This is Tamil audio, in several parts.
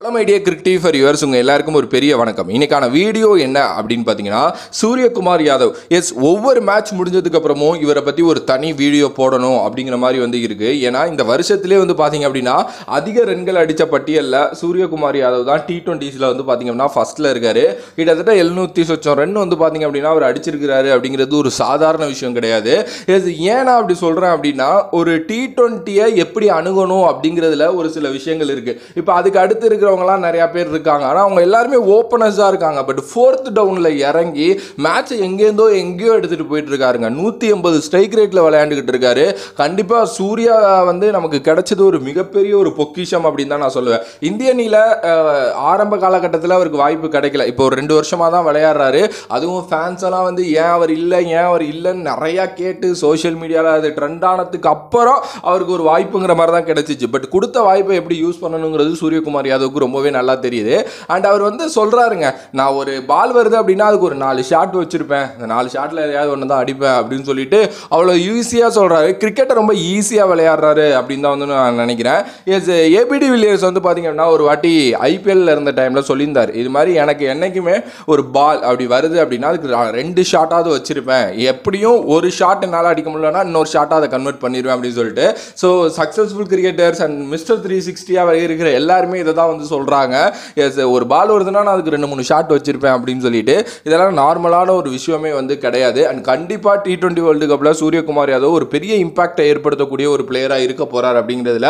hello my dear cricket for yours உங்கள் எல்லாருக்கும் ஒரு பெரிய வணக்கம் இன்னைக்கான வீடியோ என்ன அப்படின்னு பார்த்தீங்கன்னா சூரியகுமார் யாதவ் எஸ் ஒவ்வொரு மேட்ச் முடிஞ்சதுக்கு அப்புறமும் இவரை பற்றி ஒரு தனி வீடியோ போடணும் அப்படிங்கிற மாதிரி வந்து இருக்கு ஏன்னா இந்த வருஷத்திலே வந்து பார்த்தீங்க அப்படின்னா அதிக ரன்கள் அடித்த பட்டியலில் சூரியகுமார் யாதவ் தான் டி டுவெண்ட்டிஸில் வந்து பார்த்தீங்க அப்படின்னா ஃபர்ஸ்ட்டில் இருக்காரு கிட்டத்தட்ட எழுநூற்றி சொச்சம் ரன் வந்து பார்த்தீங்க அப்படின்னா அவர் அடிச்சிருக்கிறாரு அப்படிங்கிறது ஒரு சாதாரண விஷயம் கிடையாது எஸ் ஏன் நான் அப்படி சொல்கிறேன் அப்படின்னா ஒரு டி டுவெண்ட்டியை எப்படி அணுகணும் அப்படிங்கிறதுல ஒரு சில விஷயங்கள் இருக்குது இப்போ அதுக்கு அடுத்து இருக்கிறவங்கலாம் நிறையா பேர் இருக்காங்க ஆனால் அவங்க எல்லாருமே ஓப்பனர்ஸாக இருக்காங்க பட் ஃபோர்த் டவுனில் இறங்கி மேட்ச்சை எங்கேருந்தோ எங்கேயோ எடுத்துகிட்டு போயிட்டு இருக்காருங்க நூற்றி எண்பது ஸ்ட்ரைக் ரேட்டில் விளையாண்டுக்கிட்டு இருக்காரு கண்டிப்பாக சூர்யா வந்து நமக்கு கிடைச்சது ஒரு மிகப்பெரிய ஒரு பொக்கிஷம் அப்படின்னு தான் நான் சொல்லுவேன் இந்திய அணியில் அஹ், ஆரம்ப காலகட்டத்தில் அவருக்கு வாய்ப்பு கிடைக்கல இப்போ ஒரு ரெண்டு வருஷமாக தான் விளையாடுறாரு அதுவும் ஃபேன்ஸ் எல்லாம் வந்து ஏன் அவர் இல்லை ஏன் அவர் இல்லைன்னு நிறையா கேட்டு சோஷியல் மீடியாவில் அது ட்ரெண்ட் ஆனதுக்கு அப்புறம் அவருக்கு ஒரு வாய்ப்புங்கிற மாதிரி தான் கிடைச்சிச்சு பட் கொடுத்த வாய்ப்பை எப்படி யூஸ் பண்ணணுங்கிறது சூரியகுமார் யாதவுக்கு ரொம்பவே நல்லா தெரியுது அண்ட் அவர் வந்து சொல்கிறாருங்க நான் ஒரு பால் வருது அப்படின்னா அதுக்கு ஒரு நாலு ஷாட் வச்சுருப்பேன் இந்த நாலு ஷாட்டில் எதையாவது ஒன்று தான் அடிப்பேன் அப்படின்னு சொல்லிட்டு அவ்வளோ ஈஸியாக சொல்கிறாரு கிரிக்கெட்டை ரொம்ப ஈஸியாக விளையாடுறாரு அப்படின்னு தான் வந்து நான் நினைக்கிறேன் எஸ் ஏபிடி வில்லியர்ஸ் வந்து பார்த்தீங்க அப்படின்னா ஒரு வாட்டி ஐபிஎல்ல இருந்த டைமில் சொல்லியிருந்தார் இது மாதிரி எனக்கு என்றைக்குமே ஒரு பால் அப்படி வருது அப்படின்னா அதுக்கு நான் ரெண்டு ஷாட்டாவது வச்சிருப்பேன் எப்படியும் ஒரு ஷாட் என்னால் அடிக்க முடியலன்னா இன்னொரு ஷாட்டாக அதை கன்வெர்ட் பண்ணிடுவேன் அப்படின்னு சொல்லிட்டு so successful cricketers and mister three சிக்ஸ்டியாக இருக்கிற எல்லாருமே இதை தான் வந்து சொல்கிறாங்க எஸ் ஒரு பால் வருதுன்னா நான் அதுக்கு ரெண்டு மூணு ஷாட் வச்சிருப்பேன் அப்படின்னு சொல்லிட்டு இதெல்லாம் நார்மலான ஒரு விஷயமே வந்து கிடையாது அண்ட் கண்டிப்பாக டி டுவெண்ட்டி வேர்ல்டு கப்பில் சூரியகுமார் யாதவ் ஒரு பெரிய இம்பாக்டை ஏற்படுத்தக்கூடிய ஒரு பிளேயராக இருக்க போகிறார் அப்படிங்கிறதுல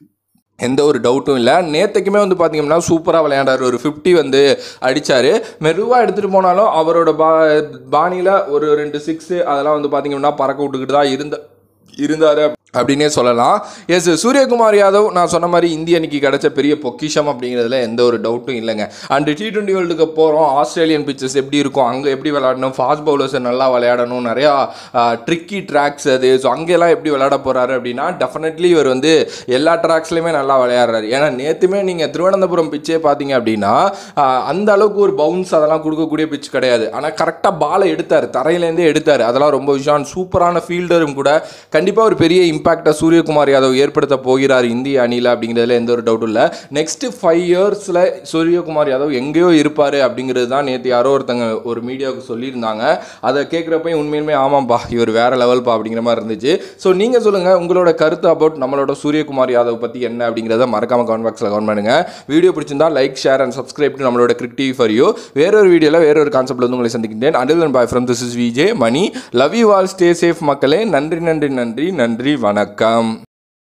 எந்த ஒரு டவுட்டும் இல்லை நேற்றுக்குமே வந்து பார்த்தீங்கன்னா சூப்பராக விளையாண்டார் ஒரு ஃபிஃப்டி வந்து அடித்தார் மெதுவாக எடுத்துகிட்டு போனாலும் அவரோட பா பாணியில் ஒரு ரெண்டு சிக்ஸு அதெல்லாம் வந்து பார்த்தீங்கன்னா பறக்க விட்டுக்கிட்டு தான் இருந்த இருந்தார் அப்படின்னே சொல்லலாம் எஸ் சூரியகுமார் யாதவ் நான் சொன்ன மாதிரி இந்திய அணிக்கு கிடைச்ச பெரிய பொக்கிஷம் அப்படிங்கிறதுல எந்த ஒரு டவுட்டும் இல்லைங்க and T twenty world cup போகிறோம் ஆஸ்திரேலியன் பிச்சர்ஸ் எப்படி இருக்கும் அங்கே எப்படி விளையாடணும் ஃபாஸ்ட் பவுலர்ஸை நல்லா விளையாடணும் நிறையா ட்ரிக்கி ட்ராக்ஸ் அது ஸோ அங்கெல்லாம் எப்படி விளையாட போகிறாரு அப்படின்னா டெஃபினெட்லி இவர் வந்து எல்லா ட்ராக்ஸ்லையுமே நல்லா விளையாடுறாரு ஏன்னா நேற்றுமே நீங்கள் திருவனந்தபுரம் பிச்சே பார்த்தீங்க அப்படின்னா ஆஹ், அந்த அளவுக்கு ஒரு பவுன்ஸ் அதெல்லாம் கொடுக்கக்கூடிய பிச் கிடையாது ஆனால் கரெக்டாக பாலை எடுத்தார் தரையிலேருந்தே எடுத்தார் அதெல்லாம் ரொம்ப விஷயம் சூப்பரான ஃபீல்டரும் கூட கண்டிப்பாக ஒரு பெரிய இம்பாக்டை சூரியகுமார் யாதவ் ஏற்படுத்த போகிறார் இந்திய அணியில் அப்படிங்கிறதுல எந்த ஒரு டவுட்டும் இல்லை நெக்ஸ்ட் ஃபைவ் இயர்ஸில் சூரியகுமார் யாதவ் எங்கேயோ இருப்பார் அப்படிங்கிறது தான் நேற்று யாரோ ஒருத்தங்க ஒரு மீடியாவுக்கு சொல்லியிருந்தாங்க அதை கேட்குறப்பையும் உண்மையிலுமே ஆமாம்பா இவர் வேற லெவல்ப்பா அப்படிங்கிற மாதிரி இருந்துச்சு ஸோ நீங்கள் சொல்லுங்கள் உங்களோட கருத்து அபவுட் நம்மளோட சூரியகுமார் யாதவ் பற்றி என்ன அப்படிங்கிறத மறக்காம கமெண்ட் பாக்ஸில் கமெண்ட் பண்ணுங்க வீடியோ பிடிச்சிருந்தா like share and subscribe to நம்மளோட கிரிக் டிவி ஃபார் யூ வேறொரு வீடியோவில் வேறொரு கான்செப்ட்ல வந்து உங்களை சந்திக்கின்றேன் until and bye from this is VJ Mani love you all stay safe மக்களே நன்றி நன்றி நன்றி நன்றி வணக்கம்